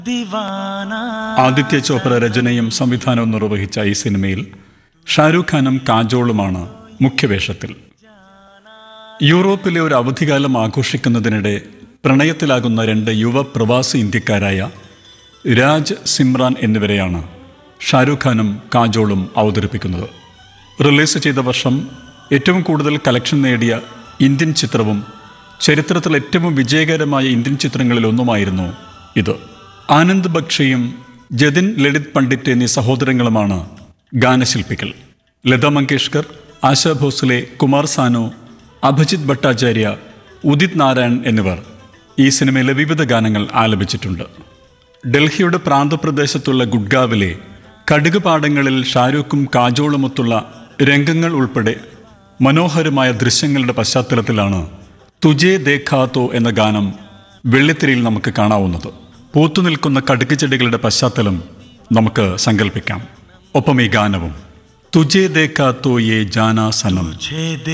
ആദിത്യ ചോപ്ര രചനയും സംവിധാനവും നിർവഹിച്ച ഈ സിനിമയിൽ ഷാരൂഖ് ഖാനും കാജോളുമാണ് മുഖ്യവേഷത്തിൽ യൂറോപ്പിലെ ഒരു അവധികാലം ആഘോഷിക്കുന്നതിനിടെ പ്രണയത്തിലാകുന്ന രണ്ട് യുവ പ്രവാസി ഇന്ത്യക്കാരായ രാജ് സിമ്രാൻ എന്നിവരെയാണ് ഷാരൂഖ് ഖാനും കാജോളും അവതരിപ്പിക്കുന്നത് റിലീസ് ചെയ്ത വർഷം ഏറ്റവും കൂടുതൽ കലക്ഷൻ നേടിയ ഇന്ത്യൻ ചിത്രവും ചരിത്രത്തിൽ ഏറ്റവും വിജയകരമായ ഇന്ത്യൻ ചിത്രങ്ങളിൽ ഒന്നുമായിരുന്നു ഇത് ആനന്ദ് ബക്ഷയും ജതിൻ ലളിത് പണ്ഡിറ്റ് എന്നീ സഹോദരങ്ങളുമാണ് ഗാനശില്പികൾ ലത മങ്കേഷ്കർ ആശാ ഭോസ്ലെ കുമാർ സാനു അഭിജിത് ഭട്ടാചാര്യ ഉദിത് നാരായൺ എന്നിവർ ഈ സിനിമയിലെ വിവിധ ഗാനങ്ങൾ ആലപിച്ചിട്ടുണ്ട് ഡൽഹിയുടെ പ്രാന്തപ്രദേശത്തുള്ള ഗുഡ്ഗാവിലെ കടുക് പാടങ്ങളിൽ ഷാരൂഖും കാജോളുമൊത്തുള്ള രംഗങ്ങൾ ഉൾപ്പെടെ മനോഹരമായ ദൃശ്യങ്ങളുടെ പശ്ചാത്തലത്തിലാണ് തുജേ ദേഖാത്തോ എന്ന ഗാനം വെള്ളിത്തിരയിൽ നമുക്ക് കാണാവുന്നത് പൂത്തുനിൽക്കുന്ന കടുക് ചെടികളുടെ പശ്ചാത്തലം നമുക്ക് സങ്കല്പിക്കാം ഒപ്പം ഈ ഗാനവും തുജേ ദേഖാത്തോ യേ ജാനാ സനം